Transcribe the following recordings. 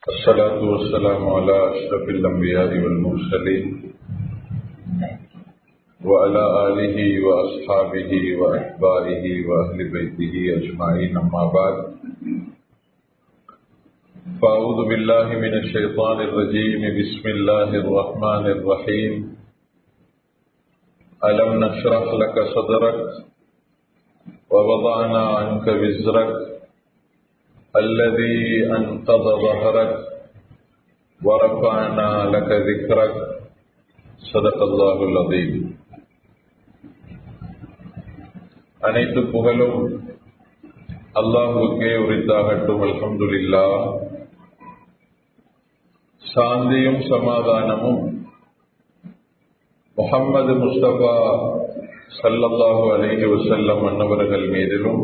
الصلاة والسلام على أشرف الأنبياء والمرسلين وعلى آله وأصحابه وأتباعه وأهل بيته أجمعين أما بعد فأعوذ بالله من الشيطان الرجيم بسم الله الرحمن الرحيم ألم نشرح لك صدرك ووضعنا عنك وزرك الذي أنقض ظهرك ورفعنا لك ذكرك صدق الله العظيم அனைத்து புகழும் அல்லாஹுக்கே உரித்தாகட்டும் அல்ஹம்துலில்லா சாந்தியும் சமாதானமும் முகம்மது முஸ்தபா சல்லல்லாஹு அலைஹி வசல்லம் அன்னவர்கள் மீதிலும்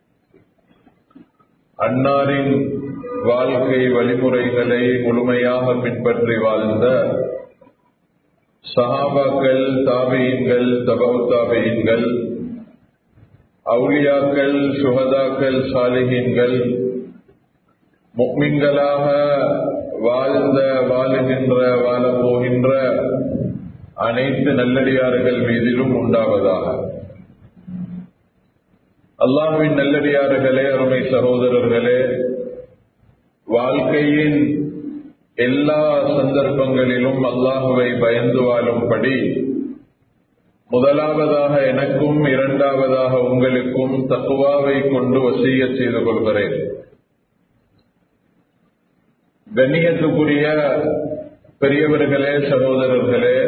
அன்னாரின் வாழ்க்கை வழிமுறைகளை முழுமையாக பின்பற்றி வாழ்ந்த சஹாபாக்கள் தாபியன்கள் தபவு தாபியன்கள் அவுளியாக்கள் சுகதாக்கள் சாலிகின்கள் முக்மின்களாக வாழ்ந்த வாழுகின்ற வாழப்போகின்ற அனைத்து நல்லடியார்கள் மீதிலும் உண்டாவதாக அல்லாஹுவின் நல்லடியார்களே அருமை சகோதரர்களே வாழ்க்கையின் எல்லா சந்தர்ப்பங்களிலும் அல்லாஹுவை பயந்து வாழும்படி முதலாவதாக எனக்கும் இரண்டாவதாக உங்களுக்கும் தக்குவாவை கொண்டு வசிய செய்து கொள்கிறேன் கண்ணியத்துக்குரிய பெரியவர்களே சகோதரர்களே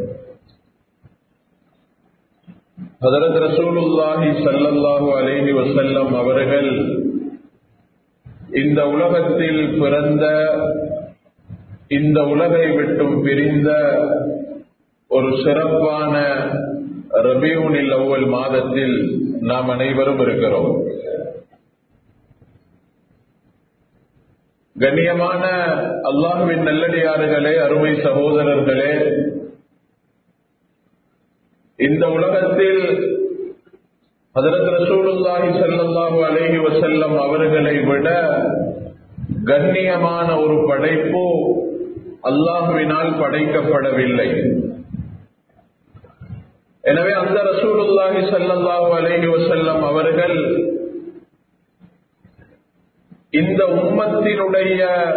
ஹதரத் ரசூலுல்லாஹி சல்லல்லாஹு அலைஹி வசல்லம் அவர்கள் இந்த உலகத்தில் பிறந்த இந்த உலகை விட்டும் பிரிந்த ஒரு சிறப்பான ரபியூனில் அவ்வல் மாதத்தில் நாம் அனைவரும் இருக்கிறோம் கண்ணியமான அல்லாஹுவின் நல்லடியார்களே அருமை சகோதரர்களே இந்த உலகத்தில் ஹதரத் ரசூலுல்லாஹி ஸல்லல்லாஹு அலைஹி வஸல்லம் அவர்களை விட கண்ணியமான ஒரு படைப்பு அல்லாஹுவினால் படைக்கப்படவில்லை எனவே அந்த ரசூலுல்லாஹி ஸல்லல்லாஹு அலைஹி வஸல்லம் அவர்கள் இந்த உம்மத்தினுடைய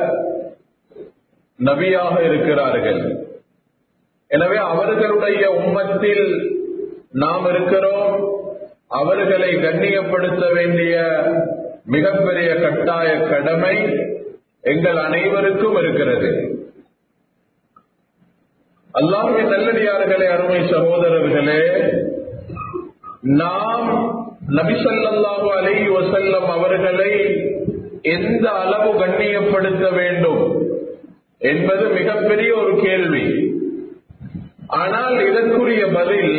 நபியாக இருக்கிறார்கள் எனவே அவர்களுடைய உம்மத்தில் நாம் இருக்கிறோம் அவர்களை கண்ணியப்படுத்த வேண்டிய மிகப்பெரிய கட்டாய கடமை எங்கள் அனைவருக்கும் இருக்கிறது அல்லாஹுவின் நல்லடியார்களே அருமை சகோதரர்களே நாம் நபிசல்லாஹு அலை வசல்லம் அவர்களை எந்த அளவு கண்ணியப்படுத்த வேண்டும் என்பது மிகப்பெரிய ஒரு கேள்வி ஆனால் இதற்குரிய பதில்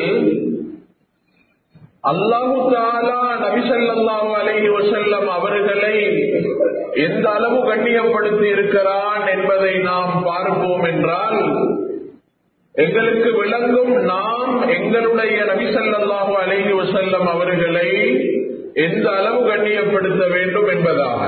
அல்லாஹு தாலா நபிசல்லாஹு அலஹி வசல்லம் அவர்களை எந்த அளவு கண்ணியப்படுத்தி இருக்கிறான் என்பதை நாம் பார்ப்போம் என்றால் எங்களுக்கு விளங்கும் நாம் எங்களுடைய நபிசல்லாஹு அலஹி வசல்லம் அவர்களை எந்த அளவு கண்ணியப்படுத்த வேண்டும் என்பதாக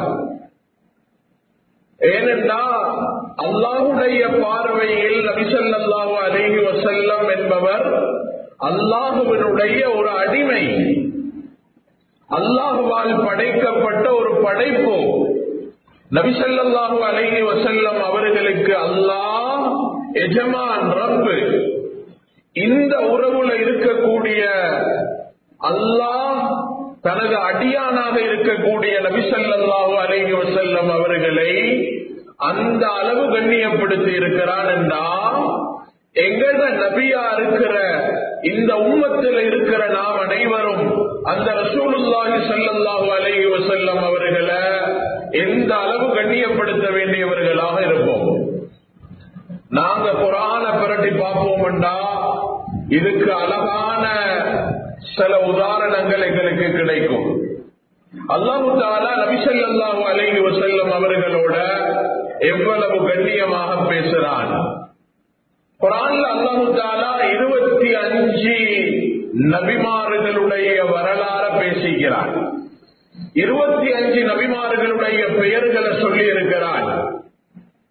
ஏனென்றால் அல்லாஹுடைய பார்வையில் நபிசல்லாஹு அலேஹி வசல்லம் என்பவர் அல்லாஹுவினுடைய ஒரு அடிமை அல்லாஹுவால் படைக்கப்பட்ட ஒரு படைப்பு நபிசல்லாஹு அலேஹி வசல்லம் அவர்களுக்கு அல்லாஹ் எஜமான் ரப்பு இந்த உறவுல இருக்கக்கூடிய அல்லாஹ் தனது அடியானாக இருக்கக்கூடிய நபிசல்லாஹு அலேஹி வசல்லம் அவர்களை அந்த அளவு கண்ணியப்படுத்தி இருக்கிறான் என்றா எங்கட நபியா இருக்கிற இந்த உம்மத்தில் இருக்கிற நாம் அனைவரும் அந்த ரசூலுல்லாஹி சல்லல்லாஹு அலைஹி வசல்லம் அவர்களை எந்த அளவு கண்ணியப்படுத்த வேண்டியவர்களாக இருப்போம் நாங்க குரான பிரட்டி பார்ப்போம்டா இதுக்கு அழகான சில உதாரணங்கள் எங்களுக்கு கிடைக்கும் அல்லாஹு தாலா நபிசல்லாஹு அலைஹி வசல்லம் அவர்களோட எவ்வளவு கண்ணியமாக பேசுறான் குரான்ல அல்லாஹு தாலா இருபத்தி அஞ்சு நபிமார்களுடைய வரலாற பேசுகிறான் இருபத்தி அஞ்சு நபிமார்களுடைய பெயர்களை சொல்லி இருக்கிறான்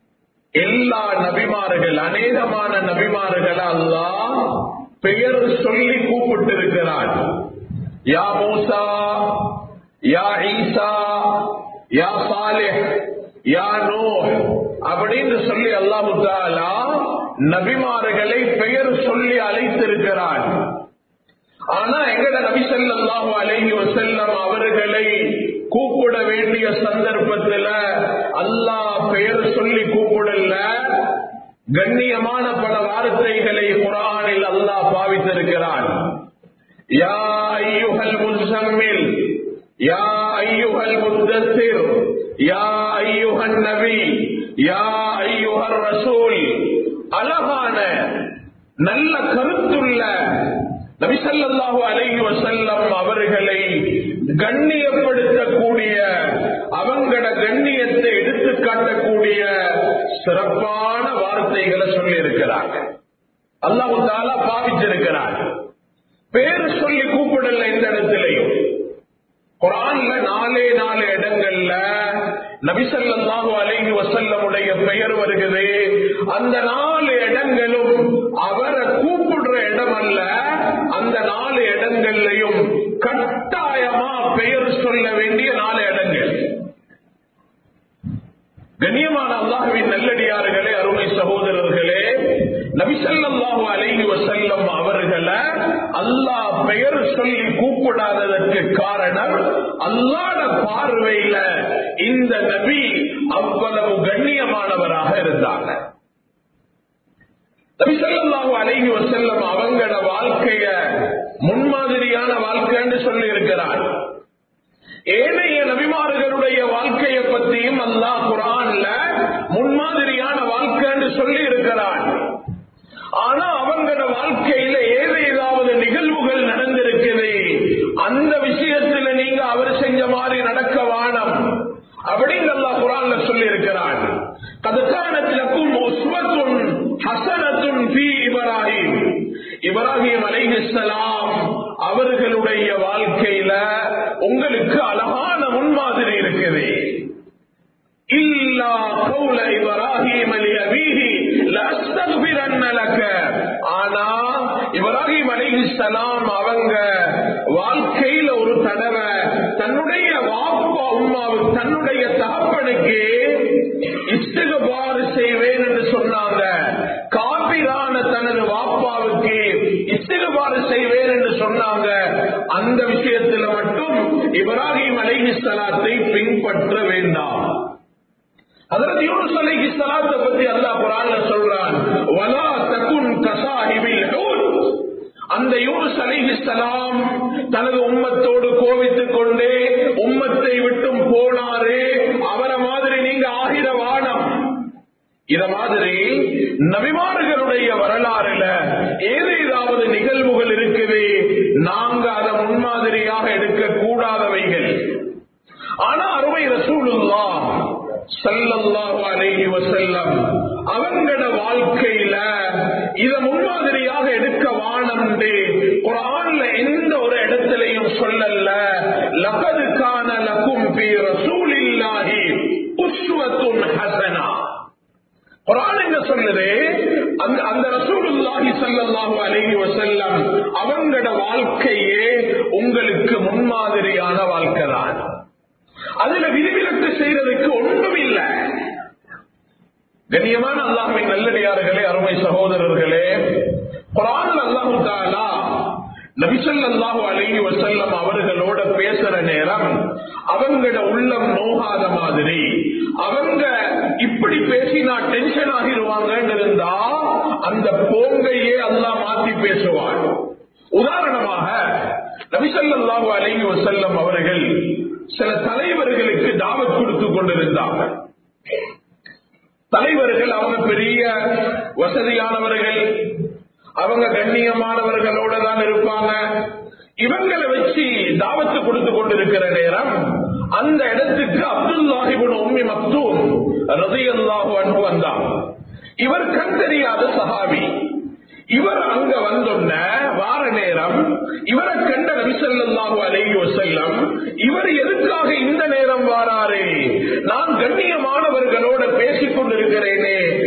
எல்லா நபிமார்கள் அநேகமான நபிமார்கள் அல்லாஹ் பெயர் சொல்லி கூப்பிட்டு இருக்கிறான் யா மூசா யா ஈசா யா சாலிஹ் யா நூ அப்படின்னு சொல்லி அல்லாஹு தாலா நபிமார்களை பெயர் சொல்லி அழைத்திருக்கிறான் ஆனா எங்கட நபி ஸல்லல்லாஹு அலைஹி வஸல்லம் அவர்களை கூப்பிட வேண்டிய சந்தர்ப்பத்துல அல்லாஹ் பெயர் சொல்லி கூப்பிடல கண்ணியமான பல வார்த்தைகளை குரானில் அல்லாஹ் பாவித்திருக்கிறான் யா ஐயுஹல் முஸம்மில் யா ஐயுஹல் முத்தஸிர் யா ஐயுஹன் நபி யா ஐயுஹர் ரசூல் அழகான நல்ல கருத்துள்ள நபிசல்லாஹு அலைஹி வசல்லம் அவர்களை கண்ணியப்படுத்தக்கூடிய அவங்கள கண்ணியத்தை எடுத்து காட்டக்கூடிய சிறப்பான வார்த்தைகளை சொல்லி இருக்கிறாங்க அல்லாஹு தாலா பாவிச்சிருக்கிறார் பேர் சொல்லி கூப்பிடல இந்த இடத்திலையும் குரான்ல நாலே நாலு இடங்கள்ல நபிசல்லாஹு அலைஹி வசல்லமுடைய பெயர் வருகிறது அந்த நாலு இடங்களும் அவரை கூப்பிடுற இடம் அல்ல அந்த நாலு இடங்கள்லையும் கட்டாயமா பெயர் சொல்ல வேண்டிய நாலு இடங்கள் கண்ணியமான அல்லாஹுவின் நல்லடியார்களே அருமை சகோதரர்களே நபிசல்லாஹு அலைஹி வசல்லம் அவர்களை அல்லாஹ் பெயர் சொல்லி கூப்பிடாததற்கு காரணம் அல்லாத பார்வையில இந்த நபி அவ்வளவு கண்ணியமானவராக இருந்தாங்க நபிசல்லாஹு அலைஹி வசல்லம் அவங்களோட வாழ்க்கைய முன்மாதிரியான வாழ்க்கைன்னு சொல்லி இருக்கிறார் ஏனைய நபிமார்களுடைய வாழ்க்கையை பற்றியும் அல்லாஹ் குரான்ல முன்மாதிரியான வாழ்க்கைன்னு சொல்லி இருக்கிறான் ஆனா அவங்களோட வாழ்க்கையில ஏதாவது நிகழ்வுகள் நடந்திருக்குது அந்த விஷயத்துல நீங்க அவர் செஞ்ச மாதிரி நடக்க வானம் அப்படின்னு அல்லாஹ் குரான்ல சொல்லி இருக்கிறான் கதக்கானத்திலக்கும் உஸ்வத்துன் ஹசனத்துன் பி இப்ராஹிம் இப்ராஹிம் அலைஹிஸ்ஸலாம் அவர்களுடைய வாழ்க்கையில உங்களுக்கு அழகான முன்மாதிரி இருக்குது இல்லா கௌல இப்ராஹிம் அலி அபீஹி லஸ்தக்பிரன்ன லக ஆனா இப்ராஹிம் அலைஹிஸ்ஸலாம் அவங்க வாழ்க்கையில ஒரு தடவை தன்னுடைய வாப்பா உம்மாவுக்கு தன்னுடைய தகப்பனுக்கு இஸ்திகபாறு செய்வேன் என்று சொன்னாங்க காபிரான தனது வாப்பாவுக்கு இஸ்திகபாறு செய்வேன் என்று சொன்னாங்க அந்த விஷயத்துல மட்டும் இப்ராஹிம் அலைஹிஸ்ஸலாத்தை பின்பற்ற வேண்டாம் அதற்கு யூனுஸ் அலைஹி ஸலாத்தை பத்தி அல்லாஹ் குர்ஆன்ல சொல்றான் வலா தகுன் கசாஹிபில் ஹூத் அந்த யூனுஸ் அலைஹி ஸலாம் தனது உம்மத்தோடு கோவித்துக் கொண்டே உம்மத்தை விட்டும் போனாரே அவரை மாதிரி நீங்க ஆகிற வானம் இத மாதிரி நபிமார்களுடைய வரலாறுல ஏதேதாவது நிகழ்வுகள் இருக்குது நாங்க அதை முன்மாதிரியாக எடுக்க கூடாதவைகள் ஆனா அருமை ரசூலுல்லா சல்லல்லாஹு அலைஹி வஸல்லம் அவங்களோட வாழ்க்கையில இத முன்மாதிரியாக எடுக்க வானம்னு குர்ஆன்ல எந்த ஒரு இடத்திலையும் சொல்லல லகது கான லகும் ஃபீ ரசூலில்லாஹி உஸ்வத்துன் ஹஸனா குர்ஆன் என்ன சொல்லுது அந்த அந்த ரசூலுல்லாஹி ஸல்லல்லாஹு அலைஹி வஸல்லம் அவங்களோட வாழ்க்கையே உங்களுக்கு முன்மாதிரியான வாழ்க்கை தான் அதுல விதிவிலக்கு செய்யறதுக்கு ஒன்றும் இல்லை கண்ணியமான அல்லாஹின் நல்லடியார்களே அருமை சகோதரர்களே குரான் அல்லாஹு தாலா நபிசல்லாஹு அலைஹி வசல்லம் அவர்களோட பேசுற நேரம் அவங்களோட உள்ளம் நோகாத மாதிரி அவங்க இப்படி பேசினா டென்ஷன் ஆகிடுவாங்கன்னு இருந்தா அந்த போங்கையே அல்லாஹ் மாத்தி பேசுவான் உதாரணமாக நபிசல்லாஹு அலைஹி வசல்லம் அவர்கள் சில தலைவர்களுக்கு தாவத் கொடுத்து கொண்டிருந்தாங்க தலைவர்கள் அவங்க பெரிய வசதியானவர்கள் அவங்க கண்ணியமானவர்களோட தான் இருப்பாங்க இவங்களை வச்சு தாவத்து கொடுத்து கொண்டிருக்கிற நேரம் அந்த இடத்துக்கு அப்துல்லாஹிபுன் உம்மி மக்தூம் ரதியல்லாஹு அன்பு வந்தான் இவர் கண் தெரியாத சஹாபி இவர் அங்க வந்தொன்ன வார நேரம் இவரை கண்ட நபிசல்லாஹு அலைஹி வசல்லம் இவர் எதுக்காக இந்த நேரம் வாராரு நான் கண்ணியமானவர்களோட பேசிக் கொண்டிருக்கிறேனே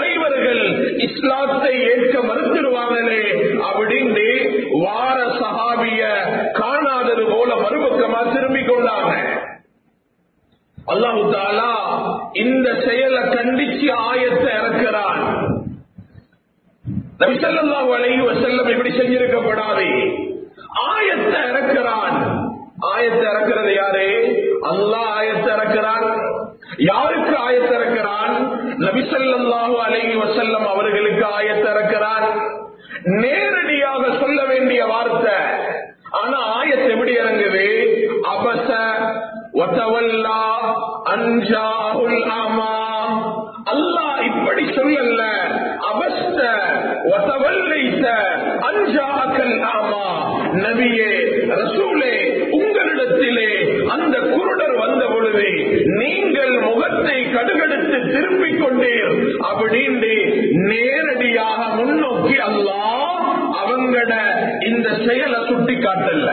தலைவர்கள் இஸ்லாத்தை ஏற்க மறுத்துடுவாங்களே அப்படின்னு வார சஹாபிய காணாதது போல மறுபக்கமா திரும்பிக் கொண்டாங்க அல்லாஹு தாலா இந்த செயலை கண்டிச்சு ஆயத்தை இறக்கிறான் நபிசல்லாஹு அலைஹி வஸல்லம் இப்படி செஞ்சிருக்கப்படாது ஆயத்தை இறக்கிறான் ஆயத்தை இறக்கிறது யாரு அல்லாஹ் ஆயத்தை இறக்கிறான் யாருக்கு ஆயத்தை இறக்கிறான் நபிசல்லாஹு அலைஹி வஸல்லம் அவர்களுக்கு ஆயத்தை இறக்கிறான் நேரடியாக சொல்ல வேண்டிய வார்த்தை ஆனா ஆயத்தை எப்படி இறங்குது அபச வத்தவல்லா அன்ஜாஹுல் ஆமா அல்லாஹ் இப்படி சொல்லல அபஸ்த வத்தவல்லைத்த அன்ஜாக்கல் ஆமா நபியே ரசூலே உங்களிடத்திலே அந்த குருடர் வந்த பொழுது நீங்கள் முகத்தை கடுகடுத்து திருப்பிக் கொண்டீர் அப்படின்னு நேரடியாக முன்னோக்கி அல்லாஹ் அவங்கட இந்த செயலை சுட்டி காட்டல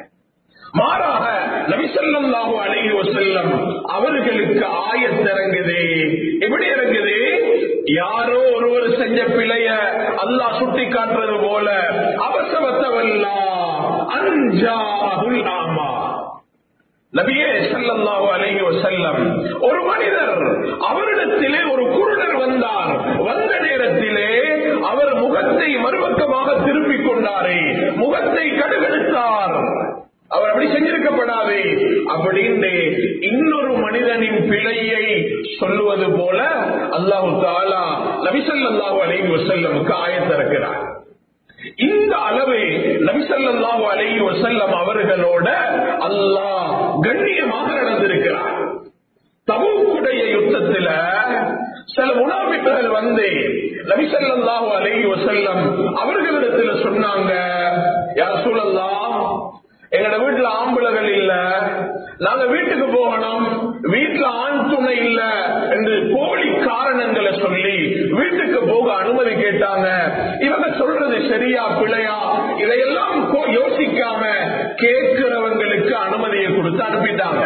மாறாக நபிசல்லாஹு அலைஹி வஸல்லம் அவர்களுக்கு ஆயத்திறங்குது எப்படி இறங்குது யாரோ ஒருவர் செஞ்ச பிழைய அல்லாஹ் சுட்டி காட்டுறது போல அவசவத்தவல்லா அஞ்சாஹுல் ஆமா நபியே ஸல்லல்லாஹு அலைஹி வஸல்லம் ஒரு மனிதர் அவரிடத்திலே ஒரு குருடர் வந்தார் வந்த நேரத்திலே அவர் முகத்தை மறுபக்கமாக திருப்பிக் கொண்டாரே முகத்தை கடுகெடுத்தார் அவர் அப்படி செஞ்சிருக்கப்படாது அப்படின்னு இன்னொரு மனிதனின் பிழையை சொல்லுவது போல அல்லாஹு தாலா நபிசல்லாஹு அலைஹி வஸல்லமுக்கு ஆயத்திறக்கிறார் இந்த அளவு நபிசல்லாஹு அலைஹி வஸல்லம் அவர்களோட அல்லாஹ் கண்ணியமாக நடந்திருக்கிறார் தபூக்குடைய யுத்தத்துல சில முனாபிக்குகள் வந்து நபிசல்லாஹு அலைஹி வஸல்லம் அவர்களிடத்துல சொன்னாங்க யார் சூழல்லாம் எங்கட வீட்டுல ஆம்பளைகள் இல்ல நாங்க வீட்டுக்கு போகணும் வீட்டுல ஆண் துணை இல்ல என்று போலி காரணங்களை சொல்லி வீட்டுக்கு போக அனுமதி கேட்டாங்க இவங்க சொல்றது சரியா பிழையா இதையெல்லாம் கோ- யோசிக்காம கேட்கிறவங்களுக்கு அனுமதியை கொடுத்து அனுப்பிட்டாங்க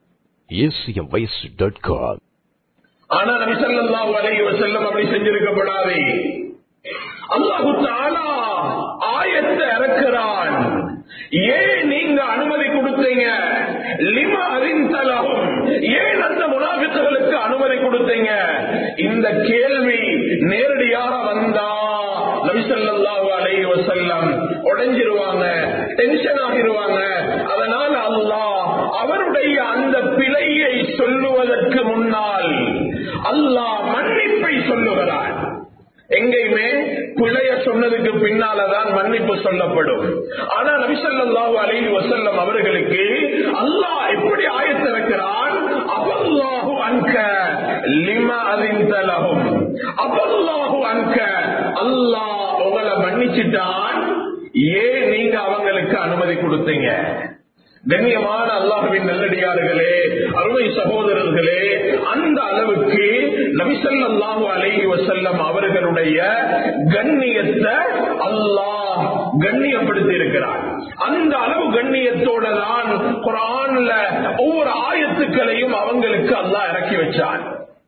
acmvoice.com. ஆனா நபி ஸல்லல்லாஹு அலைஹி வஸல்லம் அப்படி செஞ்சிருக்கப்படாது அல்லாஹு தஆலா ஆயத்தை இறக்குறான் ஏன் நீங்க அனுமதி கொடுத்தீங்க லிம அறிந்தலகும் ஏன் அந்த முனாபித்துகளுக்கு அனுமதி கொடுத்தீங்க இந்த கேள்வி நேரடியாக வந்தா நபி ஸல்லல்லாஹு அலைஹி வஸல்லம் உடைஞ்சிருவாங்க டென்ஷன் ஆகிருவாங்க அதனால அல்லாஹ் அவருடைய அந்த பிழையை சொல்லுவதற்கு முன்னால் அல்லாஹ் மன்னிப்பை சொல்லுகிறார் எங்கேயுமே பிழைய சொன்னதுக்கு பின்னாலதான் மன்னிப்பு சொல்லப்படும் ஆனா நபிசல்லாஹு அலைஹி வஸல்லம் அவர்களுக்கு அல்லாஹ் எப்படி ஆயத்திறக்கிறான் அபல்லாஹு அன்க லிம அதிந்தலகும் அபல்லாஹு அன்க அல்லாஹ் உங்களை மன்னிச்சிட்டான் ஏன் நீங்க அவங்களுக்கு அனுமதி கொடுத்தீங்க கண்ணியமான அல்லாஹுவின் நல்லடியார்களே அருமை சகோதரர்களே அந்த அளவுக்கு நபிசல்லாஹு அலைஹி வஸல்லம் அவர்களுடைய கண்ணியத்தை அல்லாஹ் கண்ணியப்படுத்தி இருக்கிறார் அந்த அளவு கண்ணியத்தோட தான் குரான்ல ஒவ்வொரு ஆயத்துக்களையும் அவங்களுக்கு அல்லாஹ் இறக்கி வச்சான்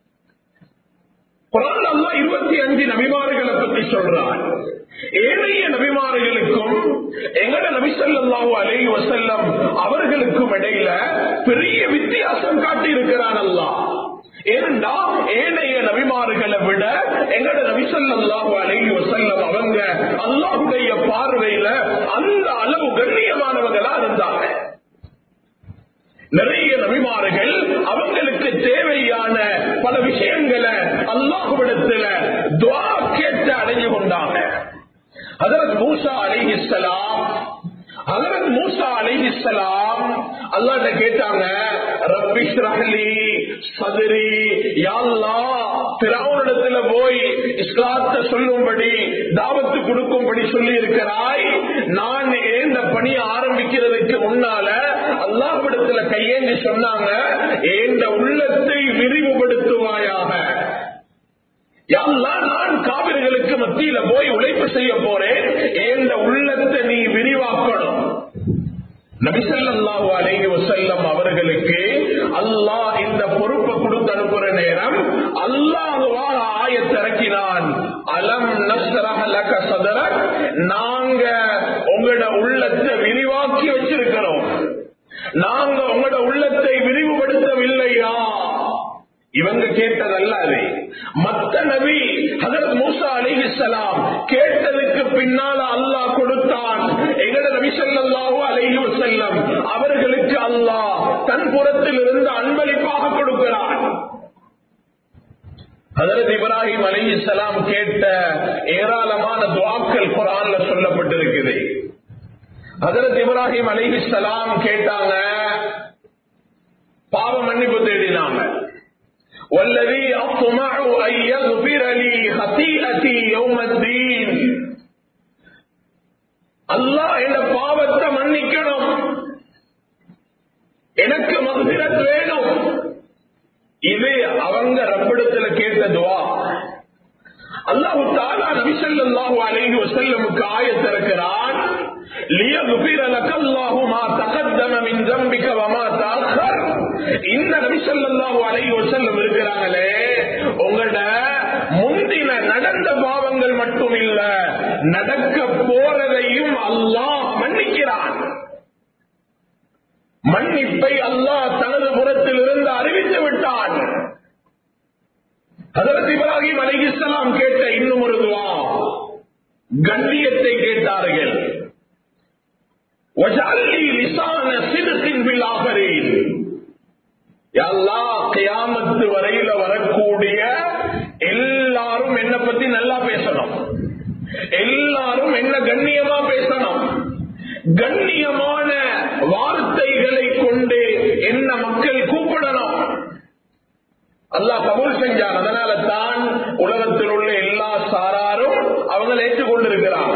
குரான் அல்லாஹ் இருபத்தி அஞ்சு நபிமார்களை பத்தி சொல்றான் ஏனைய நபிமார்களுக்கும் எங்கட நபிசல்லாஹு அலைஹி வஸல்லம் அவர்களுக்கும் இடையில பெரிய வித்தியாசம் காட்டி இருக்கிறான் அல்லாஹ் ஏனென்றா ஏனைய நபிமார்களை விட எங்கட நபிசல்லாஹு அலைஹி வஸல்லம் அவங்க அல்லாஹுடைய பார்வையில அந்த அளவு கண்ணியமானவங்களா இருந்தாங்க நிறைய நபிமார்கள் அவங்களுக்கு தேவையான பல விஷயங்களை அல்லாஹுவிடத்துல துவா கேட்டு அடைஞ்சு கொண்டாங்க ஹதரத் மூசா அலிஹிஸ்லாம் ஹதரத் மூசா அலிஹிஸ்லாம் அல்லாஹ்ட்ட கேட்டாங்க ரப்பி ஷ்ரஹ்லி சதுரி யாழ்லா பிராவனிடத்துல போய் இஸ்லாத்தை சொல்லும்படி தாவத்து கொடுக்கும்படி சொல்லி இருக்கிறாய் நான் இந்த பணியை ஆரம்பிக்கிறதுக்கு முன்னால அல்லாஹ்விடத்துல கையேந்தி சொன்னாங்க ஏந்த உள்ளத்தை விரிவுபடுத்துவாயாக யாழ்லா நான் காவிர்களுக்கு மத்தியில போய் உழைப்பு செய்ய போறேன் ஏந்த உள்ளத்தை நீ விரிவாக்கணும் நபிசல்லாஹு அலைஹி வஸல்லம் அவர்களுக்கு அல்லாஹ் இந்த பொறுப்பை கொடுத்து அனுப்புற நேரம் அல்லாஹுவாக ஆயத்திறக்கினான் நாங்க உங்களோட உள்ளத்தை விரிவாக்கி வச்சிருக்கிறோம் நாங்க உங்களோட உள்ளத்தை விரிவுபடுத்தவில்லையா இவங்க கேட்டதல்ல அது மத்த நபி ஹதரத் மூசா அலிஹிசலாம் கேட்டதுக்கு பின்னால அல்லாஹ் கொடுத்தான் எங்கட நபி ஸல்லல்லாஹு அலைஹி வஸல்லம் அவர்களுக்கு அல்லாஹ் தன் புறத்தில் இருந்து அன்பளிப்பாக கொடுக்கிறான் ஹதரத் இப்ராஹிம் அலைஹிஸ்ஸலாம் கேட்ட ஏராளமான துவாக்கள் குர்ஆன்ல சொல்லப்பட்டிருக்குது ஹதரத் இப்ராஹிம் அலைஹிஸ்ஸலாம் கேட்டாங்க பாவ மன்னிப்பு தேடினாங்க والذي أطمع أن يغفر لي خطيئتي يوم الدين அல்லாஹ் என் பாவத்தை மன்னிக்கணும் எனக்கு மகுதிரத் வேணும் இது அவங்க ரப்பிடத்துல கேட்ட துவா அல்லாஹு தாலா நபி ஸல்லல்லாஹு அலைஹி வஸல்லமுக்கு ஆயத் இருக்கிறான் லியக்ஃபிர லக அல்லாஹு மா தகத்தம மின் ذنبك وما تأخر இந்த நபி ஸல்லல்லாஹு அலைஹி வஸல்லம் இருக்கிறாங்களே உங்களோட முந்தின நடந்த பாவங்கள் மட்டும் இல்ல நடக்க போறதையும் அல்லாஹ் மன்னிக்கிறான் மன்னிப்பை அல்லாஹ் தனது புறத்தில் இருந்து அறிவித்து விட்டான் ஹதரத் இப்ராஹிம் அலைஹிஸ்ஸலாம் கேட்ட இன்னும் ஒரு துவா கண்ணியத்தை கேட்டார்கள் وَجَعَلْنِي لِسَانَ صِدْقٍ فِي الْآخِرِينَ யா அல்லாஹ் கியாமத்து வரையில வரக்கூடிய எல்லாரும் என்ன பத்தி நல்லா பேசணும் எல்லாரும் என்ன கண்ணியமா பேசணும் கண்ணியமான வார்த்தைகளை கொண்டு என்ன மக்கள் கூப்பிடணும் அல்லாஹ் கபூல் செஞ்சான் அதனால தான் உலகத்தில் உள்ள எல்லா சாராரும் அவங்க ஏற்றுக்கொண்டிருக்கிறாங்க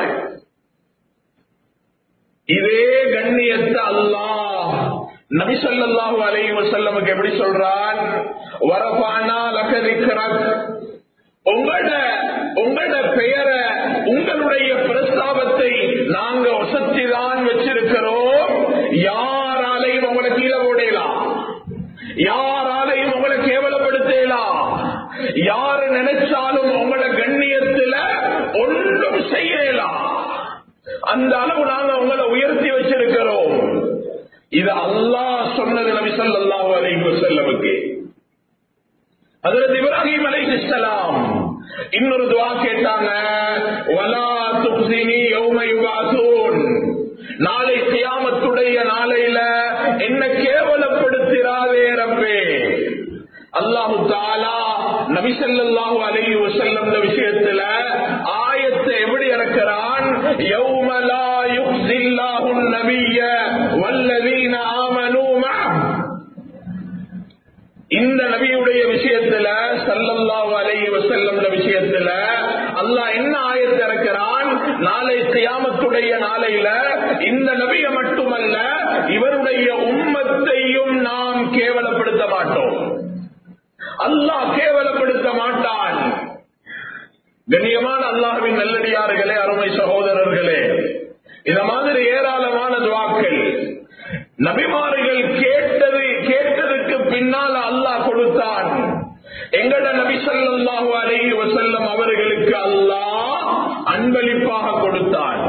இதே கண்ணியத்தை அல்லாஹ் நபி ஸல்லல்லாஹு அலைஹி வஸல்லமுக்கு எப்படி சொல்றான் வரபானா லகதிக்ரக் உங்களோட உங்களோட பெயரை உங்களுடைய பிரஸ்தாபத்தை நாங்க வசத்திதான் வச்சிருக்கிறோம் யாராலையும் உங்களை கீழே போடலாம் யாராலையும் உங்களை கேவலப்படுத்தலாம் யாரு நினைச்சாலும் உங்களோட கண்ணியத்துல ஒன்றும் செய்யலாம் அந்த அளவு நாங்க உங்களை உயர்த்தி வச்சிருக்கிறோம் இது அல்லாஹ் சொன்னது நபி ஸல்லல்லாஹு அலைஹி வஸல்லமுக்கு ஹஜரத் இப்ராஹிம் அலைஹிஸ்ஸலாம் இன்னொரு துஆ கேட்டாங்க வலா துக்ஸினி யௌம யுபாசூன் நாளை கியாமத்துடைய நாளையில என்ன கேவலப்படுத்திராதே ரப்பே அல்லாஹு தாலா நபி ஸல்லல்லாஹு அலைஹி வஸல்லம் விஷயத்துல ஆயத்தை எப்படி இறக்கிறான் யௌம லா யுக்ஸில்லாஹு நபிய வல்லதீன ஆமனூ மஅஹ் இந்த நபியுடைய விஷயத்துல சல்லல்லாஹு அலைஹி வஸல்லம் விஷயத்துல அல்லாஹ் என்ன ஆயத்தை இறக்கிறான் நாளை கியாமத்துடைய நாளையில இந்த நபியை மட்டுமல்ல இவருடைய உம்மத்தையும் நாம் கேவலப்படுத்த மாட்டோம் அல்லாஹ் கேவலப்படுத்த மாட்டான் கண்ணியமான அல்லாஹ்வின் நல்லடியார்களே அருமை சகோதரர்களே இந்த மாதிரி ஏராளமான துவாக்கள் நபிமார்கள் கேட்டது கேட்டதுக்கு பின்னால் அல்லாஹ் கொடுத்தான் எங்கட நபி ஸல்லல்லாஹு அலைஹி வஸல்லம் அவர்களுக்கு அல்லாஹ் அன்பளிப்பாக கொடுத்தான்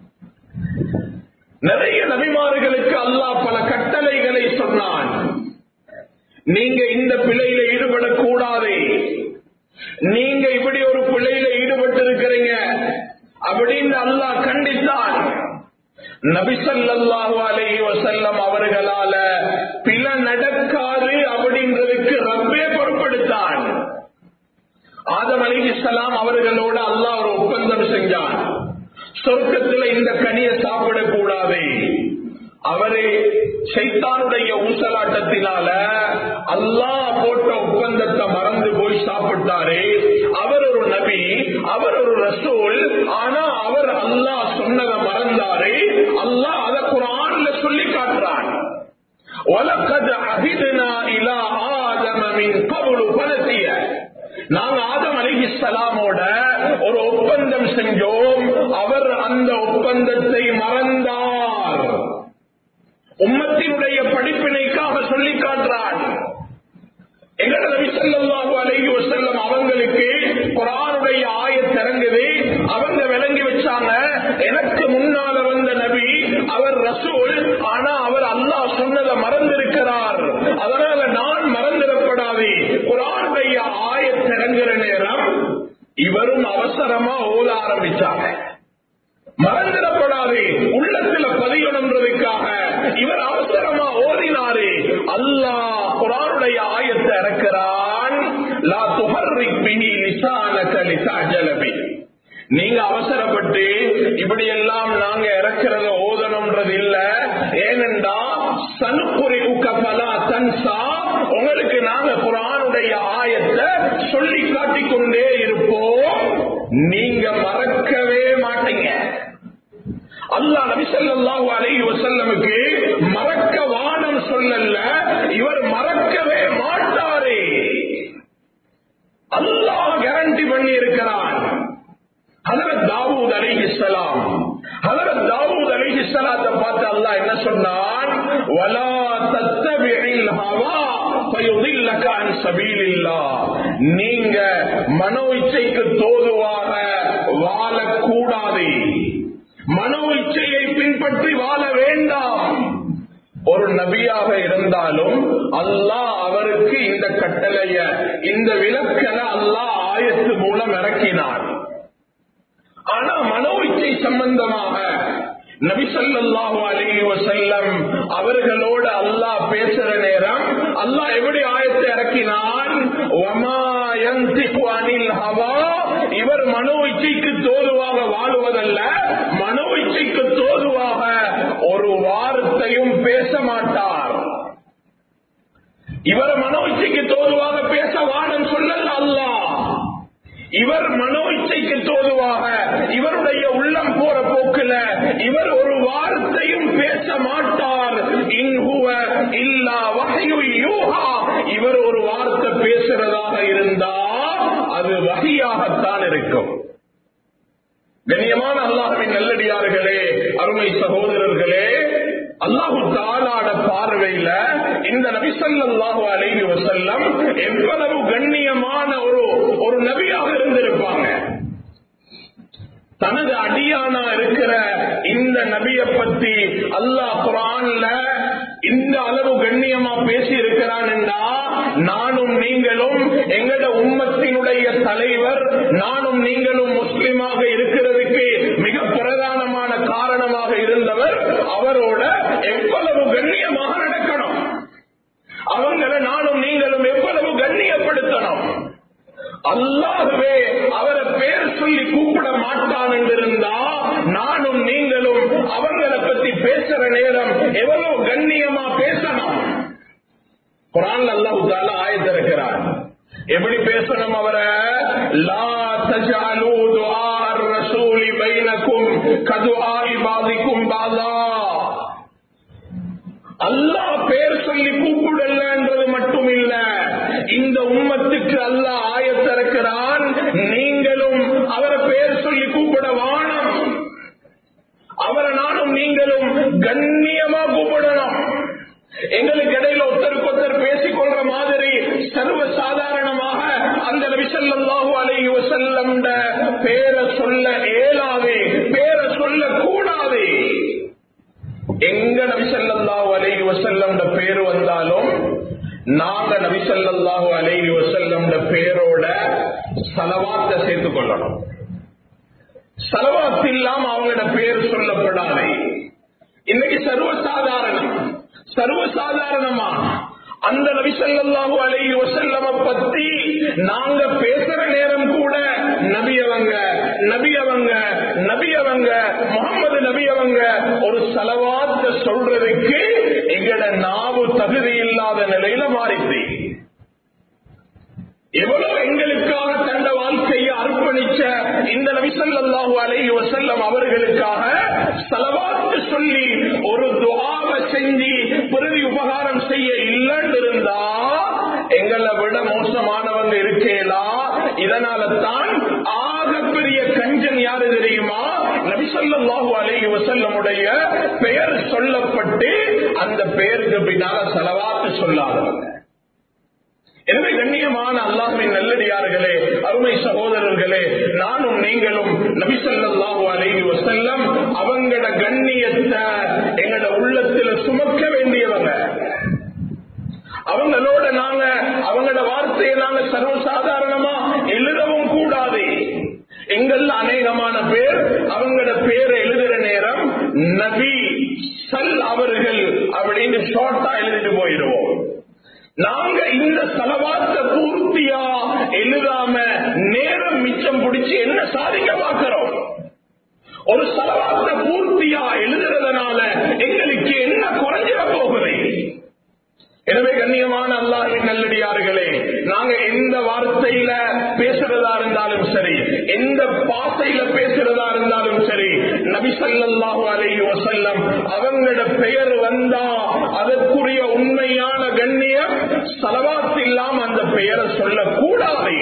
நிறைய நபிமார்களுக்கு அல்லாஹ் பல கட்டளைகளை சொன்னான் நீங்க இந்த பிழையில ஈடுபடக்கூடாது நீங்க இப்படி ஒரு பிழையில ஈடுபட்டு இருக்கிறீங்க அப்படின்னு அல்லாஹ் கண்டித்தான் நபிசல்லாஹு அலைஹி வசல்லம் அவர்களால பில நடக்காது அப்படின்றதுக்கு ரப்பே பொறுப்பெடுத்தான் ஆதம் அலிஹிஸ்லாம் அவர்களோட அல்லாஹ் ஒரு ஒப்பந்தம் செஞ்சான் சொர்க்கத்துல இந்த கனியை சாப்பிடக்கூடாது அவரே சைத்தானுடைய ஊசலாட்டத்தினால அல்லாஹ் போட்ட ஒப்பந்தத்தை மறந்து போய் சாப்பிட்டாரே அவர் ஒரு நபி அவர் ஒரு ரசூல் ஆனா அவர் அல்லாஹ் சொன்னதை மறந்தாரே அல்லாஹ் அத குரான்ல சொல்லி காட்டுறான் وَلَقَدْ عَهِدْنَا إِلَى آدَمَ مِنْ قَبْلُ فَنَسِيَ நாங்க ஆதம் அலிஹிஸ்ஸலாமோட ஒரு ஒப்பந்தம் செஞ்சோம் அவர் அந்த ஒப்பந்தத்தை மறந்தார் உம்மத்தினுடைய படிப்பினைக்காக சொல்லி காட்டுறான் எங்கட நபி ஸல்லல்லாஹு அலைஹி வஸல்லம் அவங்களுக்கு குர்ஆனுடைய குரானுடைய ஆயத் இறங்குது அவங்க விளங்கி வச்சாங்க எனக்கு முன்னால வந்த நபி அவர் ரசூல் ஆனா அவர் அல்லாஹ் சொன்னதை மறந்திருக்கிறார் அதனால நான் மறந்திடப்படாது குரானுடைய ஆயத் இறங்குற நேரம் இவரும் அவசரமா ஓத ஆரம்பிச்சாங்க மறந்துடப்படாது உள்ளத்துல பதியணுன்றதுக்காக இவர் அவசரமா ஓதினாரு அல்லாஹ் குரானுடைய ஆயத்தை இறக்கிறான் லா துஹர்ரிக் பிஹி லிசானக லிதஅஜல பிஹி நீங்க அவசரப்பட்டு இப்படி எல்லாம் நாங்க இறக்கிறத ஓதணும்ன்றது இல்ல ஏனென்றா சனுக்குறி உக்கபலா தன்சா உங்களுக்கு நாங்க குரானுடைய ஆயத்தை சொல்லி காட்டிக் கொண்டே இருப்போம் நீங்க மறக்கவே மாட்டீங்க அல்லாஹ் நபி ஸல்லல்லாஹு அலைஹி வஸல்லமுக்கு மறக்க வானம் சொல்லல இவர் மறக்கவே மாட்டாரே அல்லாஹ் கேரண்டி பண்ணி இருக்கிறான் ஹலரத் தாவூத் அலைஹிஸ்ஸலாம் ஹலரத் தாவூத் அலைஹிஸ்ஸலாத்தை பார்த்து அல்லாஹ் என்ன சொன்னான் வலா தத்தபிஇல் ஹவா ஃபயுதில்லக அன் சபீலில்லாஹ் நீங்க மனோ இச்சைக்கு தோதுவாக வாழக்கூடாது மனோ இச்சையை பின்பற்றி வாழ வேண்டாம் ஒரு நபியாக இருந்தாலும் அல்லாஹ் அவருக்கு இந்த கட்டளைய இந்த விளக்கல அல்லாஹ் ஆயத்து மூலம் இறக்கினார் ஆனா மனோ இச்சை சம்பந்தமாக நபி ஸல்லல்லாஹு அலைஹி வஸல்லம் அவர்களோட அல்லாஹ் பேசுற நேரம் அல்லாஹ் எப்படி ஆயத்தை இறக்கினான் வமா யன்திகு அனில் ஹவா இவர் மனோ இச்சைக்கு தோதுவாக வாழுவதல்ல மனோ இச்சைக்கு தோதுவாக ஒரு வார்த்தையும் பேச மாட்டார் இவர் மனோ இச்சைக்கு தோதுவாக பேச வானம் சொல்லல அல்லாஹ் இவர் மனோ இச்சைக்கு தோதுவாக இவருடைய உள்ளம் போற போக்குல இவர் ஒரு வார்த்தையும் பேச மாட்டார் இன்ஹுவ இல்லா வகையு யூஹா இவர் ஒரு வார்த்தை பேசுறதாக இருந்தா அது வகையாகத்தான் இருக்கும் கண்ணியமான அல்லாஹுவின் நல்லடியார்களே அருமை சகோதரர்களே அல்லாஹு தாலாட பார்வையில இந்த நபிசல்லாஹு அலைஹி வசல்லம் எவ்வளவு கண்ணியமான ஒரு ஒரு நபியாக இருந்திருப்பாங்க தனது அடியானா இருக்கிற இந்த நபிய பத்தி அல்லாஹ் குரான்ல இந்த அளவு கண்ணியமா பேசி இருக்கிறான் என்றா நானும் நீங்களும் எங்கட உம்மத்தினுடைய தலைவர் நானும் நீங்களும் முஸ்லிமாக இருக்கிறதுக்கு மிக பிரதானமான காரணமாக இருந்தவர் அவரோட எவ்வளவு கண்ணியமாக நடக்கணும் அவங்களை நானும் நீங்களும் எவ்வளவு கண்ணியப்படுத்தணும் அல்லாகவே அவரை பேர் சொல்லி கூப்பிட மாட்டான் என்றிருந்தா நானும் நீங்களும் அவங்களை பத்தி பேசுற நேரம் எவ்வளவு கண்ணியமா பேசணும் குரான் அல்லாஹு தாலா ஆயத்திருக்கிறார் எப்படி பேசணும் அவரை லா தஜாலு துஆர் ரசூலி பைனக்கும் கதுஆஇ பாதிக்கும் பாதா அல்லாஹ் பேர் சொல்லி கூப்பிடலன்றது மட்டும் இல்ல இந்த உம்மத்துக்கு அல்லாஹ் ஆயத்திறக்கிறான் நீங்களும் அவரை பேர் சொல்லி கூப்பிட வானம் அவரை நானும் நீங்களும் கண்ணியமா கூப்பிடணும் எங்களுக்கு இடையில ஒருத்தருக்கு ஒருத்தர் பேசிக்கொள்ற மாதிரி சர்வ சாதாரணமாக அந்த நபிசல்லாஹு அலைஹி வசல்லம் பேரை சொல்ல இயலாது பேரை சொல்ல கூடாது எங்க நபிசல்லாஹு அலைஹி வசல்லம் பேரு வந்தாலும் நாங்க நபிசல்லாஹு அலைஹி வசல்லம் பேரோட சலவாத்தை சேர்த்துக் கொள்ளணும் சலவாத்து இல்லாம அவங்களோட பேர் சொல்லப்படாது இன்னைக்கு சர்வசாதாரணம் சர்வசாதாரணமா அந்த நபிசல்லாஹு அலைஹி வசல்லம பத்தி நாங்க பேசுற நேரம் கூட நபி அவங்க நபி அவங்க நபி அவங்க முகமது நபி அவங்க ஒரு செலவாத்த சொல்றதுக்கு எங்கட நாவு தகுதி இல்லாத நிலையில மாறிச்சு எவ்வளவு எங்களுக்காக தந்த வாழ்க்கையை அர்ப்பணிச்ச இந்த நபிசல்லாஹு அலைஹி வசல்லம் அவர்களுக்காக செலவாத்து சொல்லி ஒரு துவாவை செஞ்சு பிறகு உபகாரம் செய்ய இல்லைன்னு இருந்தா எங்களை விட மோசமானவங்க இருக்கேலா இதனால தான் ஆகப்பெரிய கஞ்சன் யாரு தெரியுமா நபிசல்லாஹு அலைஹி வசல்லமுடைய பெயர் சொல்லப்பட்டு அந்த பெயருக்கு பின்னால செலவாத்து சொல்லாதவங்க எனவே கண்ணியமான அல்லாஹின் நல்லடியார்களே அருமை சகோதரர்களே நானும் நீங்களும் நபிசல்லாஹு அலைஹி வசல்லம் அவங்களோட கண்ணியத்தை எங்களோட உள்ளத்துல சுமக்க வேண்டியவங்க அவங்களோட நாங்க அவங்களோட வார்த்தையை நாங்க சர்வசாதாரணமா எழுதவும் கூடாது எங்கள் அநேகமான பேர் அவங்களோட பேரை எழுதுற நேரம் நபி சல் அவர்கள் அப்படின்னு ஷார்ட்டா எழுதிட்டு போயிடுவோம் நாங்க இந்த செலவாத்த பூர்த்தியா எழுதாம நேரம் மிச்சம் பிடிச்சு என்ன சாதிக்க பார்க்கிறோம் ஒரு செலவாத்த பூர்த்தியா எழுதுறதுனால எங்களுக்கு என்ன குறைஞ்சிட போகுது எனவே கண்ணியமான அல்லாஹின் நல்லடியார்களே நாங்க எந்த வார்த்தையில பேசுறதா இருந்தாலும் சரி எந்த பாசையில பேசுறதா இருந்தாலும் சரி நபி ஸல்லல்லாஹு அலைஹி வஸல்லம் அவங்களோட பெயர் வந்தா அதற்குரிய உண்மையான கண்ணியம் சலவாத் இல்லாம அந்த பெயரை சொல்லக்கூடாது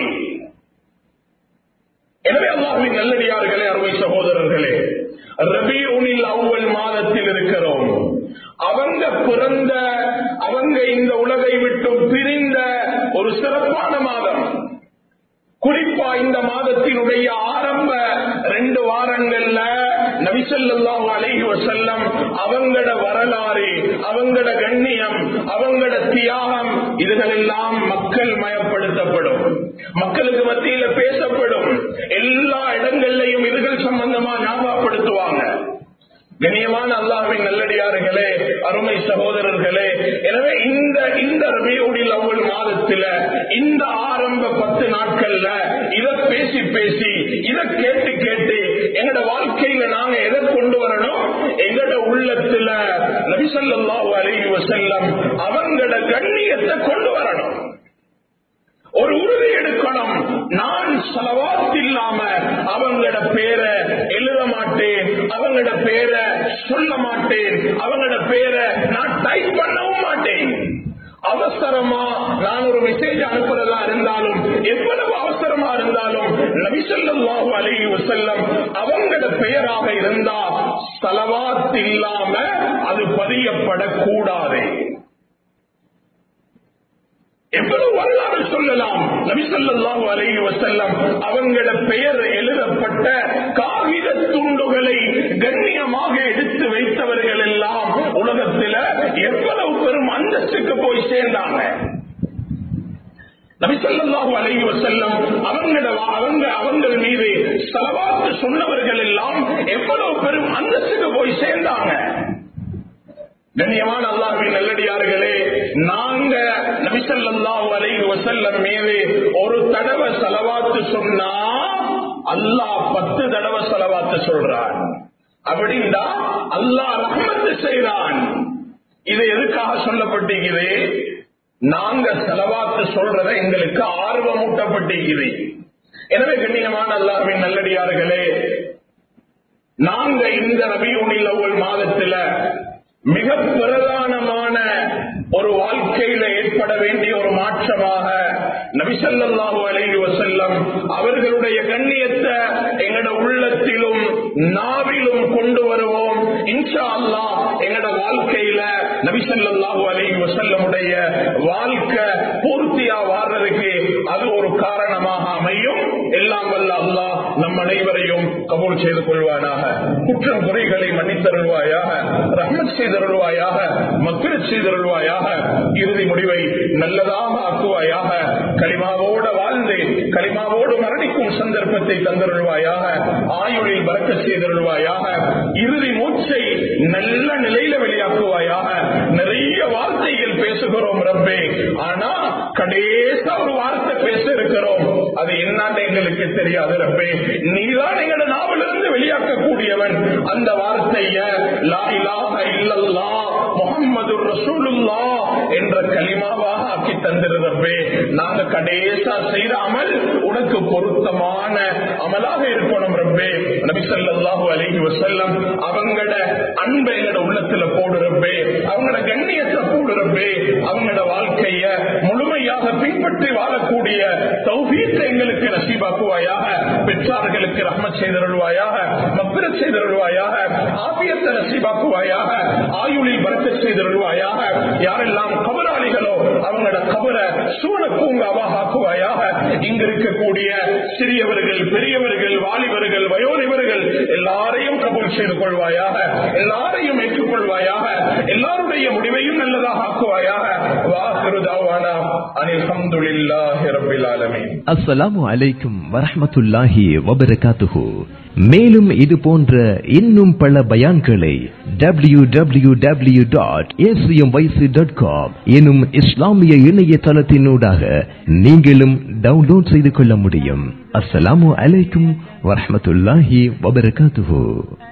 எனவே அல்லாஹுவின் நல்லடியார்களே அருமை சகோதரர்களே ரபியூனில் அவ்வல் மாதத்தில் இருக்கிறோம் அவங்க பிறந்த அவங்க இந்த உலகை விட்டு பிரிந்த ஒரு சிறப்பான மாதம் குறிப்பா இந்த மாதத்தினுடைய ஆரம்ப ரெண்டு வாரங்கள்ல நபிசல்லாஹு அலைஹி வசல்லம் அவங்களோட வரலாறு அவங்களோட கண்ணியம் அவங்களோட தியாகம் இதுகளெல்லாம் மக்கள் மயப்படுத்தப்படும் மக்களுக்கு மத்தியில பேசப்படும் எல்லா இடங்கள்லையும் இதுகள் சம்பந்தமா ஞாபகப்படுத்துவாங்க கண்ணியமான அல்லாஹின் நல்லடியார்களே அருமை சகோதரர்களே எனவே இந்த இந்த ரபியோடில் அவ்வளவு மாதத்துல இந்த ஆரம்ப பத்து நாட்கள்ல இத பேசி பேசி இத கேட்டு கேட்டு எங்கட வாழ்க்கையில நாங்க எதை கொண்டு வரணும் எங்கட உள்ளத்துல நபிசல்லாஹு அலைஹி வசல்லம் அவங்களோட கண்ணியத்தை கொண்டு வரணும் ஒரு உறுதி எடுக்கணும் நான் செலவாத் இல்லாம அவங்களோட பேரை எழுத மாட்டேன் அவங்களோட பேரை சொல்ல மாட்டேன் அவங்களோட பேரை நான் டைப் பண்ணவும் மாட்டேன் அவசரமா நான் ஒரு மெசேஜ் அனுப்புறதா இருந்தாலும் எவ்வளவு அவசரமா இருந்தாலும் நபிசல்லாஹு அலைஹி வசல்லம் அவங்களோட பெயராக இருந்தா செலவாத் இல்லாம அது பதியப்படக்கூடாது எவ்வளவு வரலாறு சொல்லலாம் நபிசல்லாஹு அலைஹி வசல்லம் அவங்கள பெயர் எழுதப்பட்ட காகித துண்டுகளை கண்ணியமாக எடுத்து வைத்தவர்கள் எல்லாம் உலகத்தில் எவ்வளவு பெரும் அந்தஸ்துக்கு போய் சேர்ந்தாங்க நபிசல்லாஹு அலைஹி வசல்லம் அவங்கள அவங்க அவங்கள் மீது செலவாத்து சொன்னவர்கள் எல்லாம் எவ்வளவு பெரும் அந்தஸ்துக்கு போய் சேர்ந்தாங்க கண்ணியமான அல்லாஹின் நல்லடியார்களே நாங்க நபிசல்லாஹு அலைஹி வசல்லம் மீது ஒரு தடவை செலவாத்து சொன்னா அல்லாஹ் பத்து தடவை செலவாத்து சொல்றான் அப்படின்னா அல்லாஹ் ரஹமத்து செய்றான் இது எதுக்காக சொல்லப்பட்டிருக்குது நாங்க செலவாத்து சொல்றத எங்களுக்கு ஆர்வமூட்டப்பட்டிருக்குது எனவே கண்ணியமான அல்லாஹின் நல்லடியார்களே நாங்க இந்த ரபியுனில் அவ்வள் மாதத்துல மிக பிரதானமான ஒரு வாழ்க்கையில ஏற்பட வேண்டிய ஒரு மாற்றமாக நபிசல்லாஹு அலைஹி வசல்லம் அவர்களுடைய கண்ணியத்தை எங்கட உள்ளத்திலும் நாவிலும் கொண்டு வருவோம் இன்ஷா அல்லா எங்கட வாழ்க்கையில நபிசல்லாஹு அலைஹி வசல்லமுடைய வாழ்க்கை பூர்த்தியா வாழ்றதுக்கு அது ஒரு காரணமாக அமையும் எல்லாம் வல்ல அல்லாஹ் நம் அனைவரையும் கபூல் செய்து கொள்வானாக குற்றம் குறைகளை மன்னித்தருள்வாயாக ரஹ்மத் செய்தருள்வாயாக மக்கள் செய்தருள்வாயாக இறுதி முடிவை நல்லதாக ஆக்குவாயாக களிமாவோடு வாழ்ந்து களிமாவோடு மரணிக்கும் சந்தர்ப்பத்தை தந்தருள்வாயாக ஆயுளில் பறக்க செய்தருள்வாயாக இறுதி மூச்சை நல்ல நிலையில வெளியாக்குவாயாக நிறைய வார்த்தைகள் பேசுகிறோம் ரப்பே ஆனா கடைசா ஒரு வார்த்தை பேச இருக்கிறோம் அது என்னன்னு எங்களுக்கு தெரியாது ரப்பே நீதான் எங்களோட நாவிலிருந்து வெளியாக்கக்கூடியவன் அந்த வார்த்தைய லா இலாஹ இல்லல்லா முகம்மது ரசூலுல்லா என்ற கலிமாவாக ஆக்கி தந்திருந்தப்பே நாங்க கடைசா செய்த அமல் உனக்கு பொருத்தமான அமலாக இருக்கணும் ரப்பே நபிசல்லாஹு அலைஹி வசல்லம் அவங்களோட அன்பை எங்களோட உள்ளத்துல போடுறப்பே அவங்களோட கண்ணியத்தை போடுறப்பே அவங்களோட வாழ்க்கைய முழுமையாக பின்பற்றி வாழக்கூடிய தௌபீத்தை எங்களுக்கு நசீபாக்குவாயாக பெற்றார்களுக்கு ரஹ்மத் செய்தருள்வாயாக மப்பிர செய்தருள்வாயாக ஆபியத்தை நசீபாக்குவாயாக ஆயுளில் பறக்க செய்தருள்வாயாக யாரெல்லாம் கபராளிகளோ அவங்களோட கபர சூழ பூங்காவாக ஆக்குவாயாக இங்க இருக்கக்கூடிய சிறியவர்கள் பெரியவர்கள் வாலிபர்கள் வயோதிபர்கள் எல்லாரையும் கபூல் செய்து கொள்வாயாக எல்லாரையும் ஏற்றுக்கொள்வாயாக எல்லாருடைய முடிவையும் நல்லதாக ஆக்குவாயாக வாஹிருதாவானா அனில் ஹம்துலில்லாஹி ரப்பில் ஆலமீன் அஸ்ஸலாமு அலைக்கும் வரஹ்மத்துல்லாஹி வபரகாத்துஹு மேலும் இது போன்ற இன்னும் பல பயான்களை W W W dot dot com எனும் இஸ்லாமிய இணையதளத்தினூடாக நீங்களும் டவுன்லோட் செய்து கொள்ள முடியும் அஸ்ஸலாமு அலைக்கும் வரஹ்மத்துல்லாஹி வபரகாத்துஹு